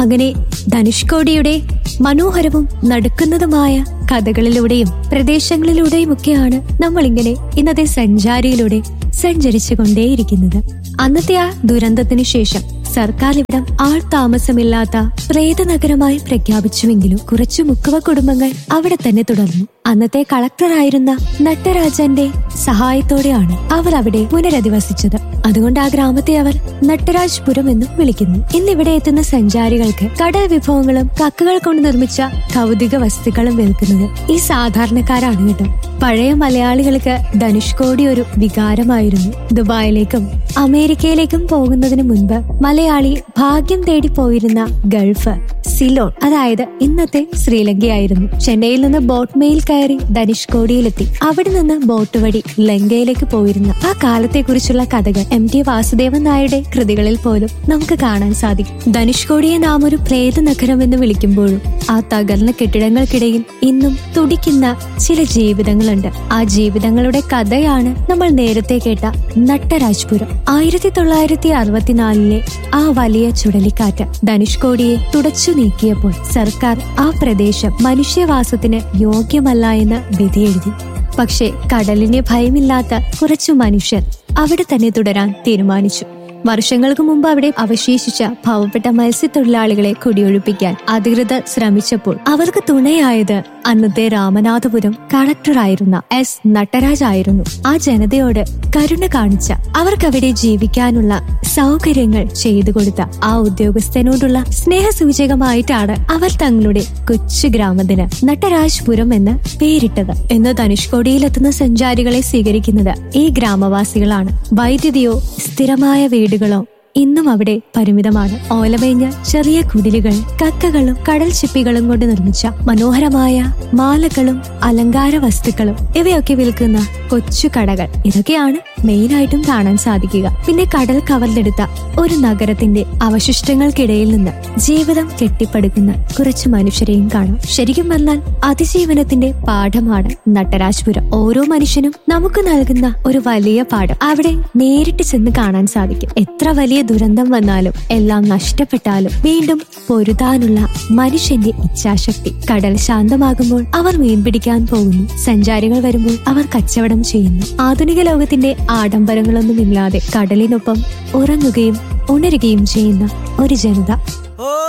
അങ്ങനെ ധനുഷ്കോടിയുടെ മനോഹരവും നടുക്കുന്നതുമായ കഥകളിലൂടെയും പ്രദേശങ്ങളിലൂടെയുമൊക്കെയാണ് നമ്മൾ ഇങ്ങനെ ഇന്നത്തെ സഞ്ചാരിയിലൂടെ സഞ്ചരിച്ചു കൊണ്ടേയിരിക്കുന്നത് അന്നത്തെ ആ ദുരന്തത്തിന് ശേഷം സർക്കാർ ഇവിടം ആൾ താമസമില്ലാത്ത പ്രേതനഗരമായി പ്രഖ്യാപിച്ചുവെങ്കിലും കുറച്ചു മുക്കുവ കുടുംബങ്ങൾ അവിടെ തന്നെ തുടർന്നു അന്നത്തെ കളക്ടറായിരുന്ന നട്ടരാജന്റെ സഹായത്തോടെയാണ് അവർ അവിടെ പുനരധിവസിച്ചത് അതുകൊണ്ട് ആ ഗ്രാമത്തെ അവർ നട്ടരാജ്പുരം എന്നും വിളിക്കുന്നു ഇന്നിവിടെ എത്തുന്ന സഞ്ചാരികൾക്ക് കടൽ വിഭവങ്ങളും കക്കുകൾ കൊണ്ട് നിർമ്മിച്ച കൗതുക വസ്തുക്കളും വിൽക്കുന്നത് ഈ സാധാരണക്കാരാണ് കേട്ടോ പഴയ മലയാളികൾക്ക് ധനുഷ്കോടി ഒരു വികാരമായിരുന്നു ദുബായിലേക്കും അമേരിക്കയിലേക്കും പോകുന്നതിന് മുൻപ് മലയാളി ഭാഗ്യം തേടി പോയിരുന്ന ഗൾഫ് സിലോൺ അതായത് ഇന്നത്തെ ശ്രീലങ്കയായിരുന്നു ചെന്നൈയിൽ നിന്ന് ബോട്ട് മെയിൽ കയറി ധനുഷ്കോടിയിലെത്തി അവിടെ നിന്ന് ബോട്ട് വഴി ലങ്കയിലേക്ക് പോയിരുന്ന ആ കാലത്തെക്കുറിച്ചുള്ള കഥകൾ എം ടി വാസുദേവൻ നായരുടെ കൃതികളിൽ പോലും നമുക്ക് കാണാൻ സാധിക്കും ധനുഷ്കോടിയെ നാം ഒരു പ്രേത നഗരം എന്ന് വിളിക്കുമ്പോഴും ആ തകർന്ന കെട്ടിടങ്ങൾക്കിടയിൽ ഇന്നും തുടിക്കുന്ന ചില ജീവിതങ്ങളുണ്ട് ആ ജീവിതങ്ങളുടെ കഥയാണ് നമ്മൾ നേരത്തെ കേട്ട നട്ടരാജ്പുരം ആയിരത്തി തൊള്ളായിരത്തി അറുപത്തിനാലിലെ ആ വലിയ ചുഴലിക്കാറ്റ് ധനുഷ്കോടിയെ തുടച്ചു നീക്കിയപ്പോൾ സർക്കാർ ആ പ്രദേശം മനുഷ്യവാസത്തിന് യോഗ്യമല്ല എന്ന് വിധിയെഴുതി പക്ഷേ കടലിനെ ഭയമില്ലാത്ത കുറച്ചു മനുഷ്യർ അവിടെ തന്നെ തുടരാൻ തീരുമാനിച്ചു വർഷങ്ങൾക്ക് മുമ്പ് അവിടെ അവശേഷിച്ച പാവപ്പെട്ട മത്സ്യത്തൊഴിലാളികളെ കുടിയൊഴിപ്പിക്കാൻ അധികൃതർ ശ്രമിച്ചപ്പോൾ അവർക്ക് തുണയായത് അന്നത്തെ രാമനാഥപുരം കളക്ടറായിരുന്ന എസ് നട്ടരാജ് ആയിരുന്നു ആ ജനതയോട് കരുണ കാണിച്ച അവർക്കവിടെ ജീവിക്കാനുള്ള സൗകര്യങ്ങൾ ചെയ്തു കൊടുത്ത ആ ഉദ്യോഗസ്ഥനോടുള്ള സ്നേഹസൂചകമായിട്ടാണ് അവർ തങ്ങളുടെ കൊച്ചു ഗ്രാമത്തിന് നട്ടരാജ്പുരം എന്ന് പേരിട്ടത് എന്ന് ധനുഷ്കോടിയിലെത്തുന്ന സഞ്ചാരികളെ സ്വീകരിക്കുന്നത് ഈ ഗ്രാമവാസികളാണ് വൈദ്യുതിയോ സ്ഥിരമായ വീടുകളോ ഇന്നും അവിടെ പരിമിതമാണ് ഓലമേഞ്ഞ ചെറിയ കുടിലുകൾ കക്കകളും കടൽ ചിപ്പികളും കൊണ്ട് നിർമ്മിച്ച മനോഹരമായ മാലകളും അലങ്കാര വസ്തുക്കളും ഇവയൊക്കെ വിൽക്കുന്ന കൊച്ചു കടകൾ ഇതൊക്കെയാണ് മെയിനായിട്ടും കാണാൻ സാധിക്കുക പിന്നെ കടൽ കവർന്നെടുത്ത ഒരു നഗരത്തിന്റെ അവശിഷ്ടങ്ങൾക്കിടയിൽ നിന്ന് ജീവിതം കെട്ടിപ്പടുക്കുന്ന കുറച്ച് മനുഷ്യരെയും കാണാം ശരിക്കും പറഞ്ഞാൽ അതിജീവനത്തിന്റെ പാഠമാണ് നട്ടരാജ്പുരം ഓരോ മനുഷ്യനും നമുക്ക് നൽകുന്ന ഒരു വലിയ പാഠം അവിടെ നേരിട്ട് ചെന്ന് കാണാൻ സാധിക്കും എത്ര വലിയ ദുരന്തം വന്നാലും എല്ലാം നഷ്ടപ്പെട്ടാലും വീണ്ടും പൊരുതാനുള്ള മനുഷ്യന്റെ ഇച്ഛാശക്തി കടൽ ശാന്തമാകുമ്പോൾ അവർ മീൻ പിടിക്കാൻ പോകുന്നു സഞ്ചാരികൾ വരുമ്പോൾ അവർ കച്ചവടം ചെയ്യുന്നു ആധുനിക ലോകത്തിന്റെ ആഡംബരങ്ങളൊന്നുമില്ലാതെ കടലിനൊപ്പം ഉറങ്ങുകയും ഉണരുകയും ചെയ്യുന്ന ഒരു ജനത